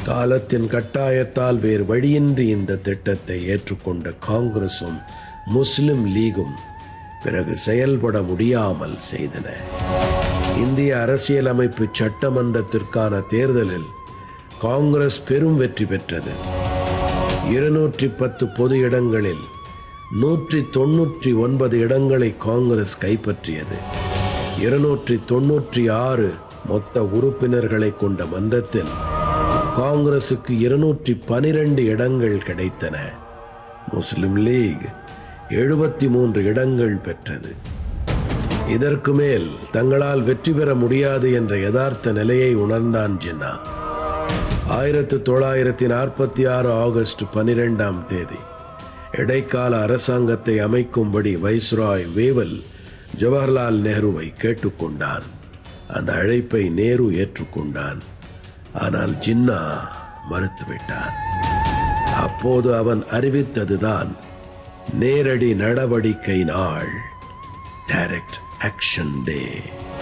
காலத்தின் கட்டாயத்தால் வேறு வழியின்றி இந்த திட்டத்தை ஏற்றுக்கொண்ட காங்கிரசும் முஸ்லிம் லீகும் பிறகு செயல்பட முடியாமல் செய்தன இந்திய அரசியலமைப்பு சட்டமன்றத்திற்கான தேர்தலில் காங்கிரஸ் பெரும் வெற்றி பெற்றது இருநூற்றி பத்து பொது இடங்களில் நூற்றி தொன்னூற்றி ஒன்பது இடங்களை காங்கிரஸ் கைப்பற்றியது இருநூற்றி தொன்னூற்றி ஆறு மொத்த உறுப்பினர்களை கொண்ட மன்றத்தில் காங்கிரசுக்கு இருநூற்றி பனிரெண்டு இடங்கள் கிடைத்தன முஸ்லிம் லீக் எழுபத்தி மூன்று இடங்கள் பெற்றது இதற்கு மேல் தங்களால் வெற்றி பெற முடியாது என்ற யதார்த்த நிலையை உணர்ந்தான் ஜின்னா ஆயிரத்து தொள்ளாயிரத்தி நாற்பத்தி ஆறு ஆகஸ்ட் பனிரெண்டாம் தேதி இடைக்கால அரசாங்கத்தை அமைக்கும்படி வைஸ்ராய் வேவல் ஜவஹர்லால் நேருவை கேட்டுக்கொண்டான் அந்த அழைப்பை நேரு ஏற்றுக்கொண்டான் ஆனால் ஜின்னா மறுத்துவிட்டான் அப்போது அவன் அறிவித்ததுதான் நேரடி நடவடிக்கை நாள் டைரக்ட் ஆக்ஷன் டே